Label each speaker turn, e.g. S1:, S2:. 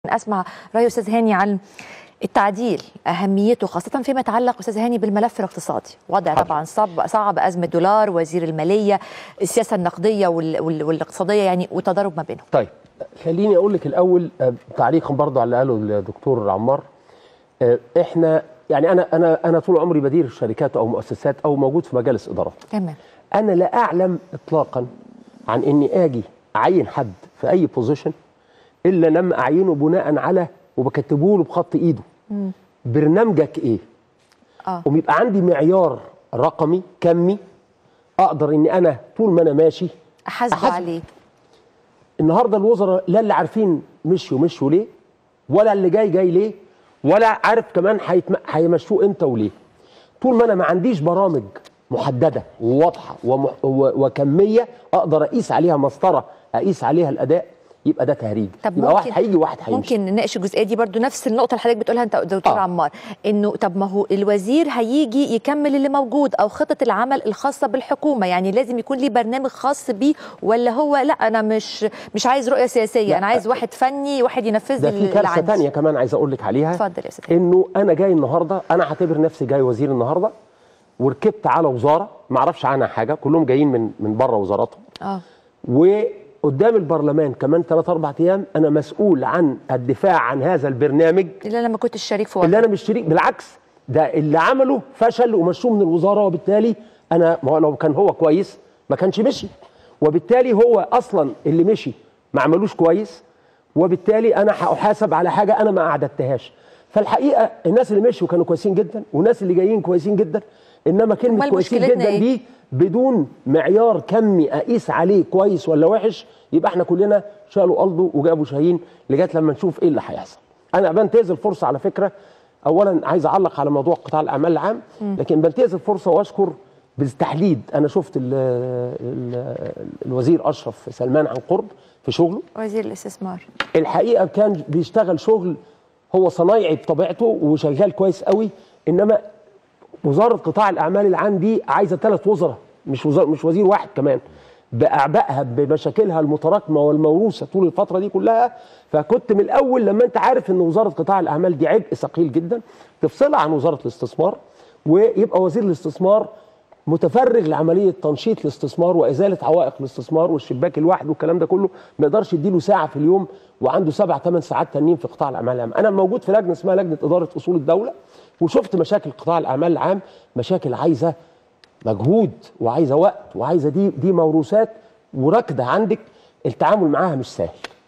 S1: اسمع راي استاذ هاني عن التعديل اهميته خاصه فيما يتعلق استاذ هاني بالملف الاقتصادي وضع
S2: حاضر.
S1: طبعا صعب صعب ازمه دولار وزير الماليه السياسه النقديه وال- وال- والاقتصاديه يعني وتضارب ما بينهم
S2: طيب خليني اقول لك الاول آه، تعليقا برضه على اللي قاله الدكتور عمار آه، احنا يعني انا انا انا طول عمري بدير شركات او مؤسسات او موجود في مجالس ادارات
S1: تمام
S2: انا لا اعلم اطلاقا عن اني اجي اعين حد في اي بوزيشن الا لما اعينه بناء على وبكتبه له بخط ايده برنامجك ايه
S1: اه
S2: ويبقى عندي معيار رقمي كمي اقدر اني انا طول ما انا ماشي
S1: احاسبه
S2: أحاسب.
S1: عليه
S2: النهارده الوزراء لا اللي عارفين مشوا مشوا ليه ولا اللي جاي جاي ليه ولا عارف كمان هيتم- هيمشوه امتى وليه طول ما انا ما عنديش برامج محدده وواضحه ومح... و... وكميه اقدر اقيس عليها مسطره اقيس عليها الاداء يبقى ده تهريج
S1: طب
S2: يبقى
S1: ممكن
S2: واحد هيجي وواحد هيمشي
S1: ممكن نناقش الجزئيه دي برضو نفس النقطه اللي حضرتك بتقولها انت دكتور
S2: آه.
S1: عمار انه طب ما هو الوزير هيجي يكمل اللي موجود او خطه العمل الخاصه بالحكومه يعني لازم يكون ليه برنامج خاص بيه ولا هو لا انا مش مش عايز رؤيه سياسيه
S2: لا.
S1: انا عايز واحد فني واحد ينفذ
S2: ده
S1: لي
S2: في
S1: اللي
S2: كارثه
S1: عندي
S2: تانية كمان عايز اقول لك عليها
S1: اتفضل يا استاذ
S2: انه انا جاي النهارده انا هعتبر نفسي جاي وزير النهارده وركبت على وزاره ما اعرفش عنها حاجه كلهم جايين من من بره وزاراتهم
S1: اه
S2: وقدام البرلمان كمان ثلاث اربع ايام انا مسؤول عن الدفاع عن هذا البرنامج
S1: اللي انا ما كنتش شريك في
S2: اللي
S1: وضعه
S2: انا مش شريك بالعكس ده اللي عمله فشل ومشوه من الوزاره وبالتالي انا ما هو لو كان هو كويس ما كانش مشي وبالتالي هو اصلا اللي مشي ما عملوش كويس وبالتالي انا هحاسب على حاجه انا ما اعددتهاش فالحقيقه الناس اللي مشوا كانوا كويسين جدا والناس اللي جايين كويسين جدا انما كلمه
S1: أمال
S2: كويسين
S1: مشكلتنا
S2: جدا
S1: إيه؟
S2: دي بدون معيار كمي اقيس عليه كويس ولا وحش يبقى احنا كلنا شالوا قلبه وجابوا شاهين لغايه لما نشوف ايه اللي هيحصل. انا بنتهز الفرصه على فكره اولا عايز اعلق على موضوع قطاع الاعمال العام لكن بنتهز الفرصه واشكر بالتحديد انا شفت ال ال الوزير اشرف سلمان عن قرب في شغله
S1: وزير الاستثمار
S2: الحقيقه كان بيشتغل شغل هو صنايعي بطبيعته وشغال كويس قوي انما وزاره قطاع الاعمال العام دي عايزه ثلاث وزراء مش وزار مش وزير واحد كمان باعبائها بمشاكلها المتراكمه والموروثه طول الفتره دي كلها فكنت من الاول لما انت عارف ان وزاره قطاع الاعمال دي عبء ثقيل جدا تفصلها عن وزاره الاستثمار ويبقى وزير الاستثمار متفرغ لعمليه تنشيط الاستثمار وازاله عوائق الاستثمار والشباك الواحد والكلام ده كله ما يقدرش يديله ساعه في اليوم وعنده سبع ثمان ساعات تانيين في قطاع الاعمال العام انا موجود في لجنه اسمها لجنه اداره اصول الدوله وشفت مشاكل قطاع الاعمال العام مشاكل عايزه مجهود وعايزه وقت وعايزه دي دي موروثات وركده عندك التعامل معاها مش سهل